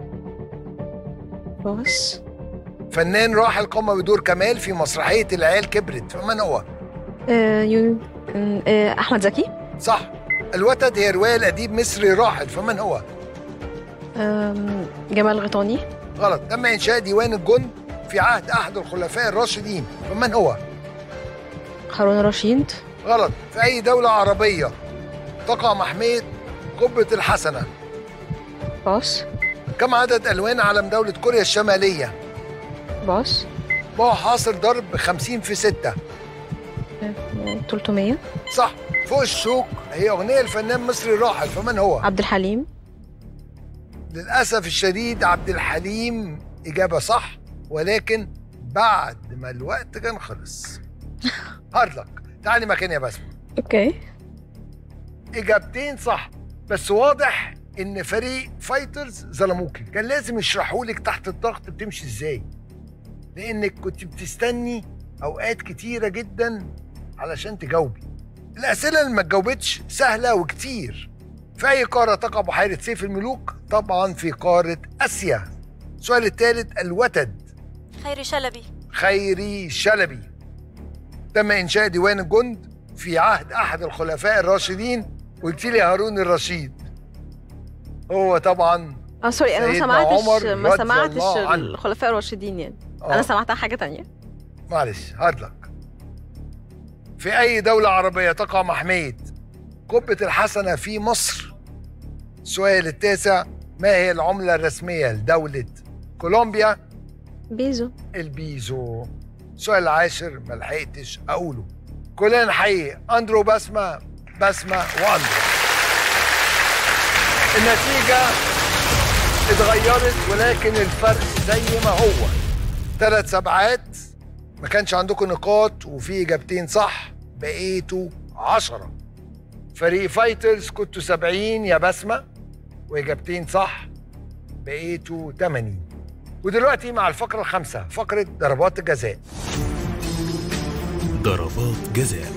باص فنان راحل قام بدور كمال في مسرحية العيال كبرت فمن هو؟ آه يو آه احمد زكي صح الوتد هي رواية لأديب مصري راحل فمن هو؟ آم، جمال غيطاني غلط تم إنشاء ديوان الجند في عهد أحد الخلفاء الراشدين فمن هو؟ هارون رشيد غلط في أي دولة عربية تقع محمية قبة الحسنة باص كم عدد ألوان علم دولة كوريا الشمالية؟ باص ما هو حاصل ضرب 50 في 6 آه، 300 صح فوق الشوك هي أغنية الفنان مصري راحل فمن هو؟ عبد الحليم للأسف الشديد عبد الحليم إجابة صح ولكن بعد ما الوقت كان خلص هارد لك تعالي مكاني يا بسمة اوكي اجابتين صح بس واضح ان فريق فايترز ظلموكي كان لازم يشرحوا لك تحت الضغط بتمشي ازاي لانك كنت بتستني اوقات كتيره جدا علشان تجاوبي الاسئله اللي ما تجاوبتش سهله وكتير في اي قاره تقع بحيره سيف الملوك طبعا في قاره اسيا السؤال الثالث الوتد خيري شلبي خيري شلبي تم انشاء ديوان الجند في عهد احد الخلفاء الراشدين قلت لي هارون الرشيد هو طبعا اه سوري انا ما سيدنا سمعتش عمر ما رضي سمعتش الله عنه. الخلفاء الراشدين يعني آه. انا سمعتها حاجه تانية معلش هارد لك في أي دولة عربية تقع محمية قبة الحسنة في مصر؟ السؤال التاسع ما هي العملة الرسمية لدولة كولومبيا؟ بيزو البيزو السؤال العاشر ما لحقتش أقوله كلنا نحيي أندرو بسمة بسمة وأندرو النتيجة اتغيرت ولكن الفرق زي ما هو ثلاث سبعات ما كانش عندكم نقاط وفي اجابتين صح بقيتوا عشرة فريق فايترز كنتوا سبعين يا بسمة واجابتين صح بقيتوا 80 ودلوقتي مع الفقرة الخامسة فقرة ضربات الجزاء ضربات جزاء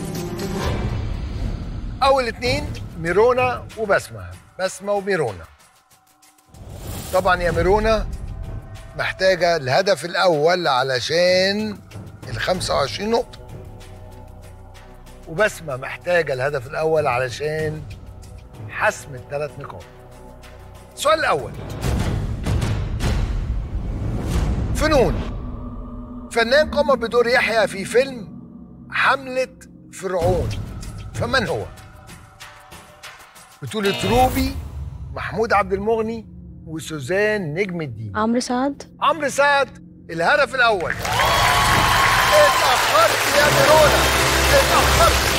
أول اتنين ميرونا وبسمة بسمة وميرونا طبعا يا ميرونا محتاجة الهدف الأول علشان ال 25 نقطة وبسمة محتاجة الهدف الأول علشان حسم الثلاث نقاط السؤال الأول فنون فنان قام بدور يحيى في فيلم حملة فرعون فمن هو؟ بطولة روبي محمود عبد المغني وسوزان نجم الدين عمرو سعد عمرو سعد الهدف الاول اتاخرت يا ميرونا اتاخرت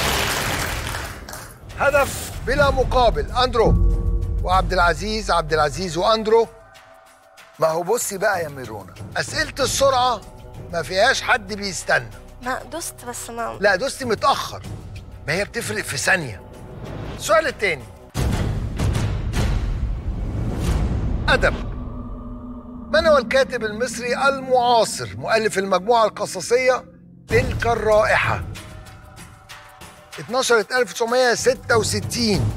هدف بلا مقابل اندرو وعبد العزيز عبد العزيز واندرو ما هو بصي بقى يا ميرونا اسئله السرعه ما فيهاش حد بيستنى ما دوست بس ما لا دوستي متاخر ما هي بتفرق في ثانيه السؤال التاني أدب من هو الكاتب المصري المعاصر مؤلف المجموعة القصصية تلك الرائحة اتنشرت 1966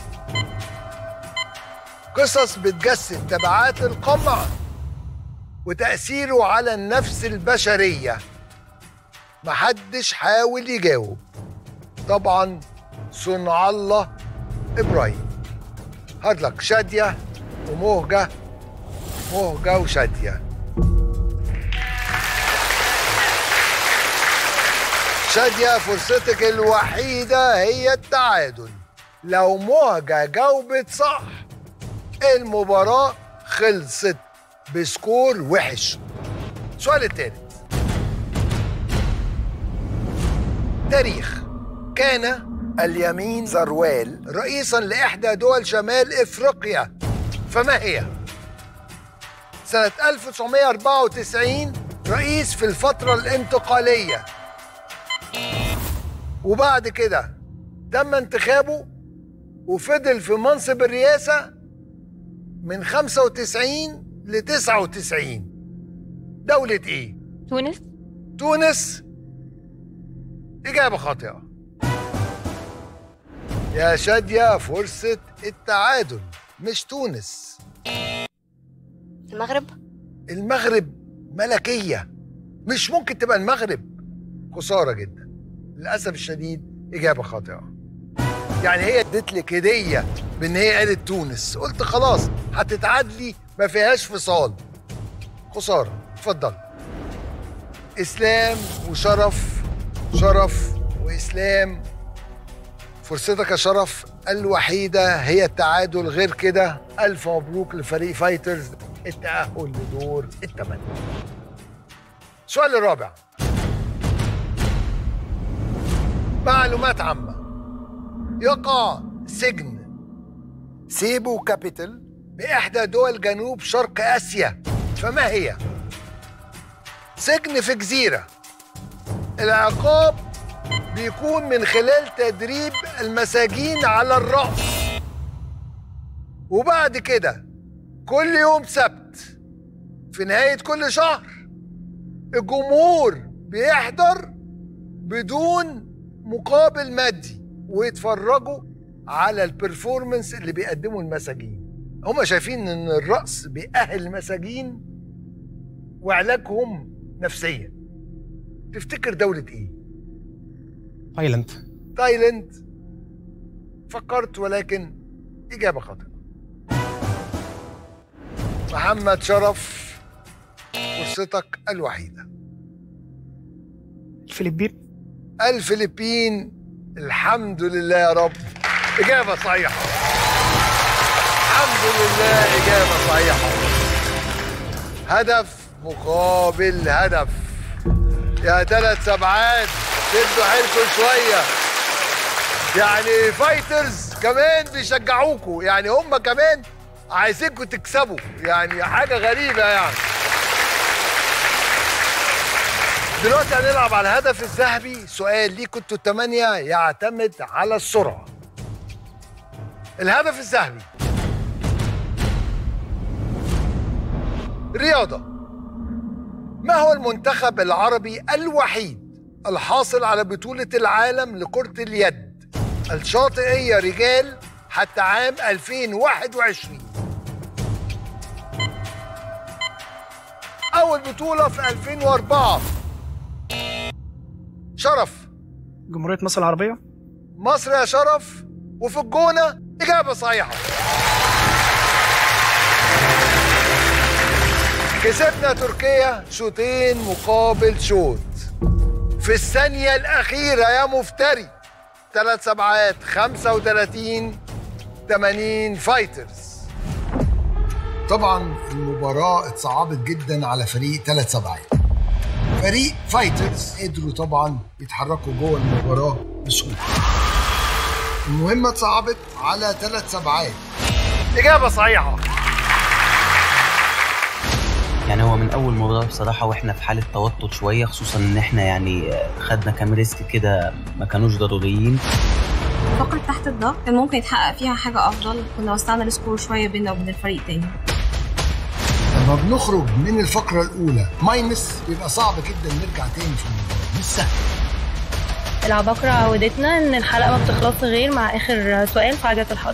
قصص بتجسد تبعات القمع وتأثيره على النفس البشرية محدش حاول يجاوب طبعا صنع الله إبراهيم هادلك شادية ومهجة مهجة وشادية شادية فرصتك الوحيدة هي التعادل لو مهجة جاوبت صح المباراة خلصت بسكور وحش السؤال التالت تاريخ كان اليمين زروال رئيسا لإحدى دول شمال إفريقيا فما هي؟ سنة 1994 رئيس في الفترة الانتقالية وبعد كده تم انتخابه وفضل في منصب الرئاسة من 95 ل 99 دولة ايه؟ تونس تونس إجابة خاطئة يا شادية فرصة التعادل مش تونس المغرب المغرب ملكية مش ممكن تبقى المغرب خسارة جدا للأسف الشديد إجابة خاطئة يعني هي ادت لك هدية بإن هي قالت تونس قلت خلاص هتتعادلي ما فيهاش فصال خسارة اتفضل إسلام وشرف شرف وإسلام فرصتك يا شرف الوحيدة هي التعادل غير كده ألف مبروك لفريق فايترز التأهل لدور الثمانية السؤال الرابع معلومات عامة يقع سجن سيبو كابيتال بإحدى دول جنوب شرق آسيا فما هي؟ سجن في جزيرة العقاب بيكون من خلال تدريب المساجين على الرقص وبعد كده كل يوم سبت في نهاية كل شهر الجمهور بيحضر بدون مقابل مادي ويتفرجوا على البرفورمانس اللي بيقدموا المساجين هم شايفين ان الرقص بيأهل المساجين وعلاجهم نفسيا تفتكر دولة ايه؟ تايلاند تايلاند فكرت ولكن إجابة خاطئة محمد شرف فرصتك الوحيدة الفلبين الفلبين الحمد لله يا رب إجابة صحيحة الحمد لله إجابة صحيحة هدف مقابل هدف يا ثلاث سبعات شدوا حيلكم شوية يعني فايترز كمان بيشجعوكوا يعني هم كمان عايزينكم تكسبوا يعني حاجة غريبة يعني دلوقتي هنلعب على الهدف الذهبي سؤال ليكوا انتوا الثمانية يعتمد على السرعة الهدف الذهبي رياضة ما هو المنتخب العربي الوحيد الحاصل على بطولة العالم لكرة اليد الشاطئية رجال حتى عام 2021 أول بطولة في 2004 شرف جمهورية مصر العربية مصر يا شرف وفي الجونة إجابة صحيحة كسبنا تركيا شوطين مقابل شوط في الثانية الأخيرة يا مفتري ثلاث سبعات 35 80 فايترز طبعا المباراة اتصعبت جدا على فريق ثلاث سبعات فريق فايترز قدروا طبعا يتحركوا جوه المباراة بسهولة المهمة اتصعبت على ثلاث سبعات إجابة صحيحة يعني هو من اول مباراه بصراحه واحنا في حاله توتر شويه خصوصا ان احنا يعني خدنا كام ريسك كده ما كانوش ضروريين فقرة تحت الضغط كان ممكن يتحقق فيها حاجة أفضل كنا وسعنا السكور شوية بيننا وبين الفريق تاني لما بنخرج من الفقرة الأولى ماينس بيبقى صعب جدا نرجع تاني في المباراة مش سهل العباقرة عودتنا إن الحلقة ما بتخلصش غير مع آخر سؤال في عجلة الحظ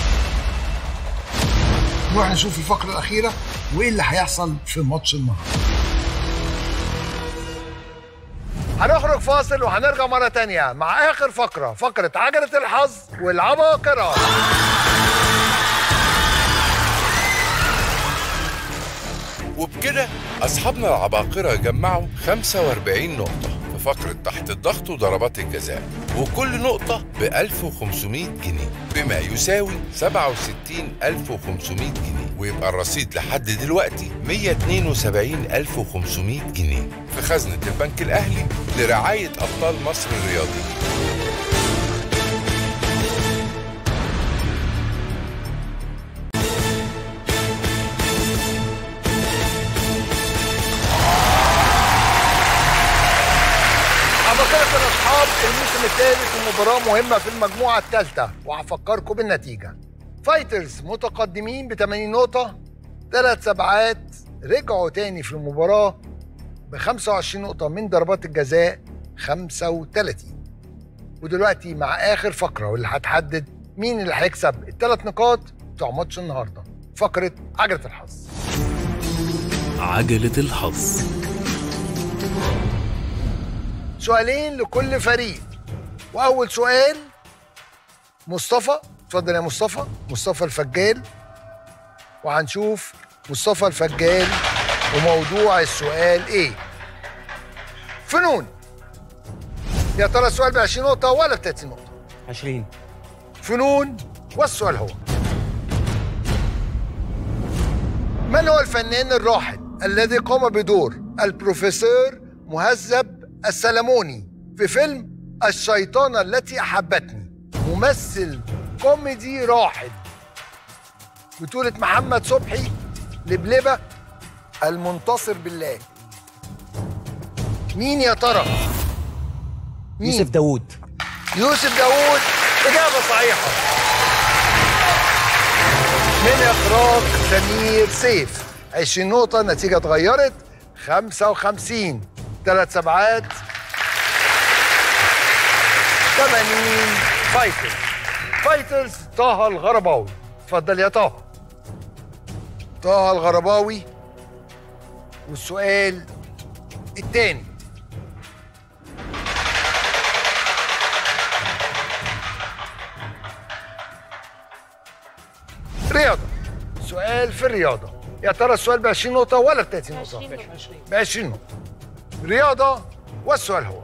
نروح نشوف الفقرة الأخيرة وإيه اللي هيحصل في ماتش النهاردة هنخرج فاصل وهنرجع مرة تانية مع آخر فقرة فقرة عجلة الحظ والعباقرة وبكده أصحابنا العباقرة جمعوا 45 نقطة في فقرة تحت الضغط وضربات الجزاء وكل نقطة ب 1500 جنيه بما يساوي 67500 جنيه ويبقى الرصيد لحد دلوقتي 172500 جنيه في خزنة البنك الأهلي لرعاية أبطال مصر الرياضيين عباقرة الأصحاب الموسم الثالث ومباراة مهمة في المجموعة الثالثة وهفكركم بالنتيجة فايترز متقدمين ب 80 نقطة ثلاث سبعات رجعوا تاني في المباراة ب 25 نقطة من ضربات الجزاء 35 ودلوقتي مع آخر فقرة واللي هتحدد مين اللي هيكسب الثلاث نقاط بتوع ماتش النهاردة فقرة عجلة الحظ عجلة الحظ سؤالين لكل فريق واول سؤال مصطفى اتفضل يا مصطفى مصطفى الفجال وهنشوف مصطفى الفجال وموضوع السؤال ايه فنون يا ترى السؤال ب 20 نقطة ولا ب 30 نقطة؟ 20 فنون والسؤال هو من هو الفنان الراحل الذي قام بدور البروفيسور مهذب السلموني في فيلم الشيطانة التي أحبتني ممثل كوميدي راحل بطولة محمد صبحي لبلبة المنتصر بالله مين يا ترى مين؟ يوسف داوود يوسف داوود إجابة صحيحة من إخراج سمير سيف 20 نقطة النتيجة اتغيرت 55 ثلاث سبعات 80 فايترز فايترز طه الغرباوي اتفضل يا طه طه الغرباوي والسؤال الثاني رياضة سؤال في الرياضة يا ترى السؤال ب 20 نقطة ولا ب 30 نقطة؟ ب 20 نقطة رياضة والسؤال هو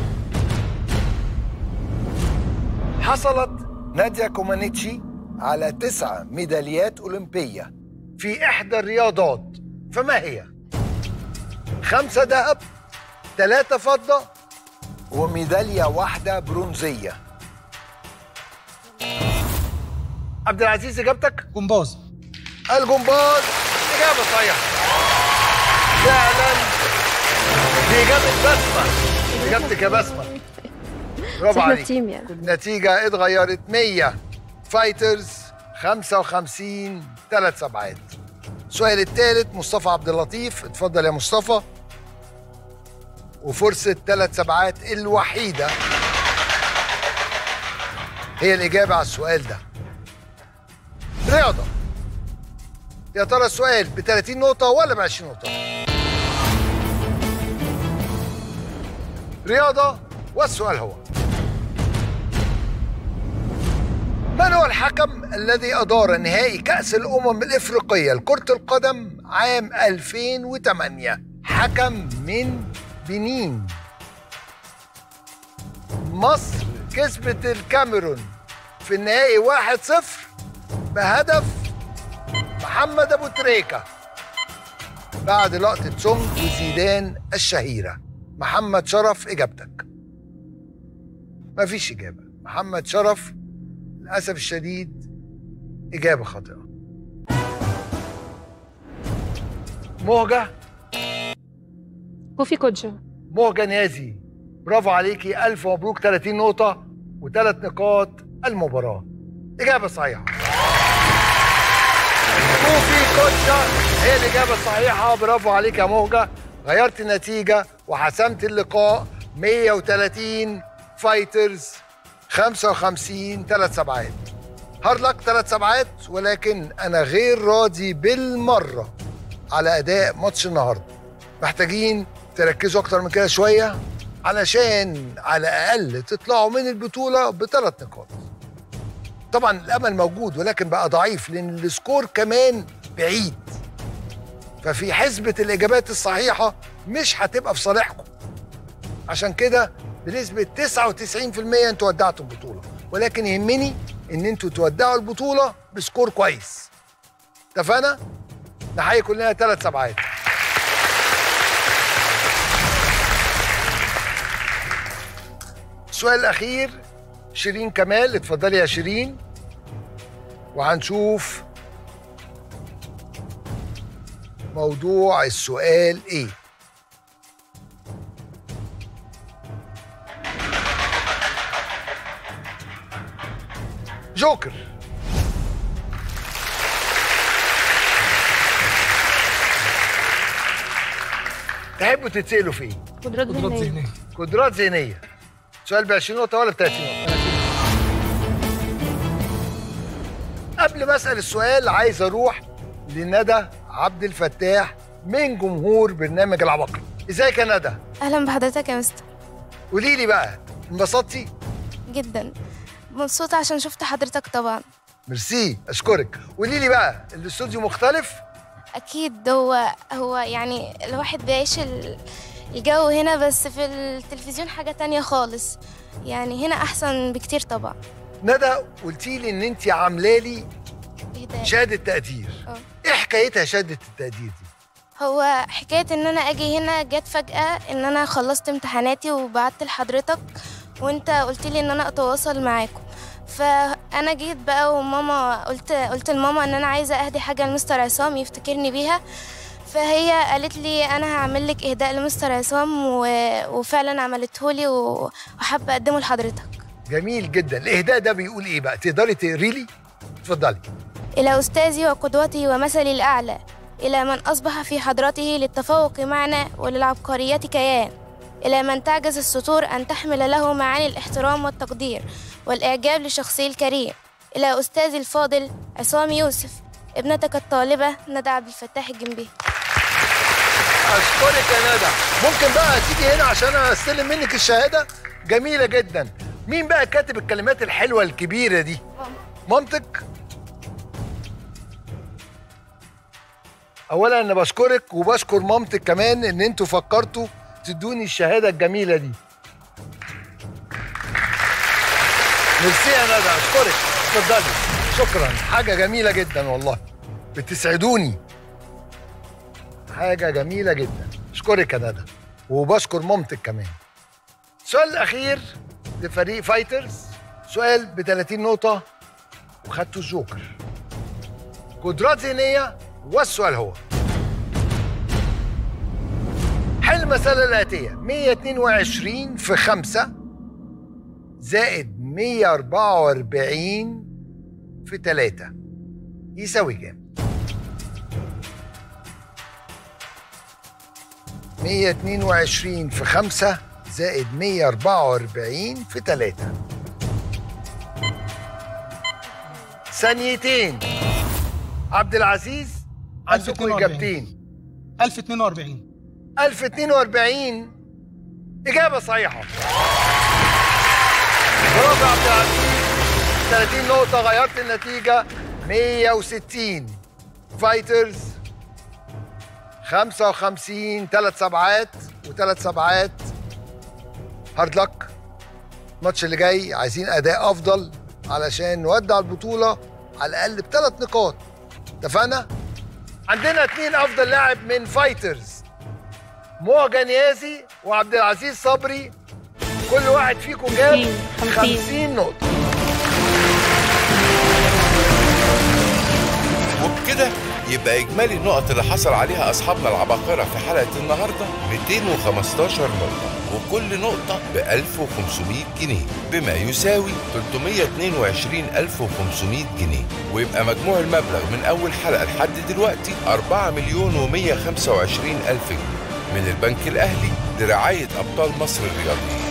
حصلت ناديا كومانيتشي على تسعة ميداليات أولمبية في إحدى الرياضات فما هي؟ خمسة ذهب ثلاثة فضة وميدالية واحدة برونزية عبد العزيز إجابتك؟ جمباز الجمباز إجابة صحيحة فعلا دي إجابة بسمة إجابتك يا بسمة برافو احنا عليك تيم يعني النتيجة اتغيرت 100 فايترز 55 ثلاث سبعات السؤال الثالث مصطفى عبد اللطيف اتفضل يا مصطفى وفرصة ثلاث سبعات الوحيدة هي الإجابة على السؤال ده رياضة يا ترى السؤال ب 30 نقطة ولا ب 20 نقطة؟ رياضة والسؤال هو من هو الحكم الذي أدار نهائي كأس الأمم الإفريقية لكرة القدم عام 2008 حكم من بنين مصر كسبت الكاميرون في النهائي 1-0 بهدف محمد أبو تريكة بعد لقطة سونج وزيدان الشهيرة محمد شرف إجابتك مفيش إجابة محمد شرف للأسف الشديد إجابة خاطئة مهجة كوفي كوتشا مهجة نيازي برافو عليكي ألف مبروك 30 نقطة وثلاث نقاط المباراة إجابة صحيحة كوفي كوتشا هي الإجابة الصحيحة برافو عليك يا مهجة غيرت النتيجة وحسمت اللقاء 130 فايترز 55 ثلاث سبعات هارد لك ثلاث سبعات ولكن أنا غير راضي بالمرة على أداء ماتش النهاردة محتاجين تركزوا أكتر من كده شوية علشان على الأقل تطلعوا من البطولة بثلاث نقاط طبعا الامل موجود ولكن بقى ضعيف لان السكور كمان بعيد ففي حسبة الإجابات الصحيحة مش هتبقى في صالحكم عشان كده بنسبة 99% انتوا ودعتوا البطولة ولكن يهمني ان انتوا تودعوا البطولة بسكور كويس اتفقنا؟ نحيي كلنا ثلاث سبعات السؤال الأخير شيرين كمال اتفضلي يا شيرين وهنشوف موضوع السؤال ايه جوكر تحبوا تتسألوا في ايه؟ قدرات ذهنية قدرات ذهنية سؤال ب 20 نقطة ولا ب 30 نقطة؟ قبل ما اسال السؤال عايز اروح لندى عبد الفتاح من جمهور برنامج العباقرة ازيك يا ندى اهلا بحضرتك يا مستر قولي لي بقى انبسطتي جدا مبسوطة عشان شفت حضرتك طبعا ميرسي اشكرك قولي لي بقى الاستوديو مختلف اكيد هو هو يعني الواحد بيعيش ال- الجو هنا بس في التلفزيون حاجة تانية خالص يعني هنا احسن بكتير طبعا ندى قلتي لي ان انت عامله لي إهداء. شهاده تقدير اه ايه حكايتها شهاده التقدير دي هو حكاية ان انا اجي هنا جت فجأة ان انا خلصت امتحاناتي وبعت لحضرتك وانت قلت لي ان انا اتواصل معاكم فانا جيت بقى وماما قلت قلت لماما ان انا عايزه اهدي حاجه لمستر عصام يفتكرني بيها فهي قالت لي انا هعمل لك اهداء لمستر عصام و... وفعلا عملته لي و... وحابه اقدمه لحضرتك جميل جدا الاهداء ده بيقول ايه بقى تقدري تقري لي اتفضلي الى استاذي وقدوتي ومثلي الاعلى الى من اصبح في حضرته للتفوق معنا وللعبقريه كيان الى من تعجز السطور ان تحمل له معاني الاحترام والتقدير والاعجاب لشخصه الكريم الى استاذي الفاضل عصام يوسف ابنتك الطالبه ندى عبد الفتاح الجنبي اشكرك يا ندى ممكن بقى تيجي هنا عشان استلم منك الشهاده جميله جدا مين بقى كاتب الكلمات الحلوه الكبيره دي مامتك اولا انا بشكرك وبشكر مامتك كمان ان انتوا فكرتوا تدوني الشهاده الجميله دي ميرسي يا ندى اشكرك اتفضلي شكرا حاجه جميله جدا والله بتسعدوني حاجه جميله جدا اشكرك يا ندى وبشكر مامتك كمان السؤال الاخير لفريق فايترز سؤال ب 30 نقطه وخدتوا الجوكر قدرات ذهنيه والسؤال هو حل المسألة الآتية 122 في 5 زائد 144 في 3 يساوي كام؟ 122 في 5 زائد 144 في 3 ثانيتين عبد العزيز عندكم 1042. اجابتين 1042 1042 اجابه صحيحه برافو يا عبد العزيز 30 نقطه غيرت النتيجه 160 فايترز 55 ثلاث سبعات وثلاث سبعات هارد لك الماتش اللي جاي عايزين اداء افضل علشان نودع البطوله على الاقل بثلاث نقاط اتفقنا عندنا اتنين افضل لاعب من فايترز موجة نيازي وعبد العزيز صبري كل واحد فيكم جاب 50 نقطة وبكده يبقى إجمالي النقط اللي حصل عليها أصحابنا العباقرة في حلقة النهاردة 215 نقطة وكل نقطة ب 1500 جنيه بما يساوي 322500 جنيه ويبقى مجموع المبلغ من أول حلقة لحد دلوقتي 4 مليون و125 ألف جنيه من البنك الأهلي لرعاية أبطال مصر الرياضيين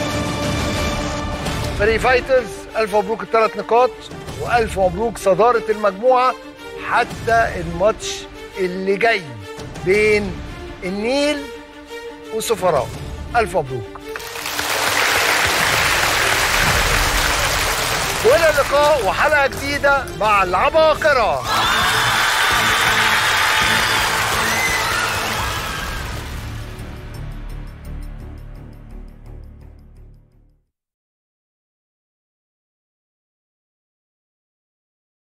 فريق فايترز ألف مبروك الثلاث نقاط وألف مبروك صدارة المجموعة حتى الماتش اللي جاي بين النيل والسفراء ألف مبروك وإلى اللقاء وحلقة جديدة مع العباقرة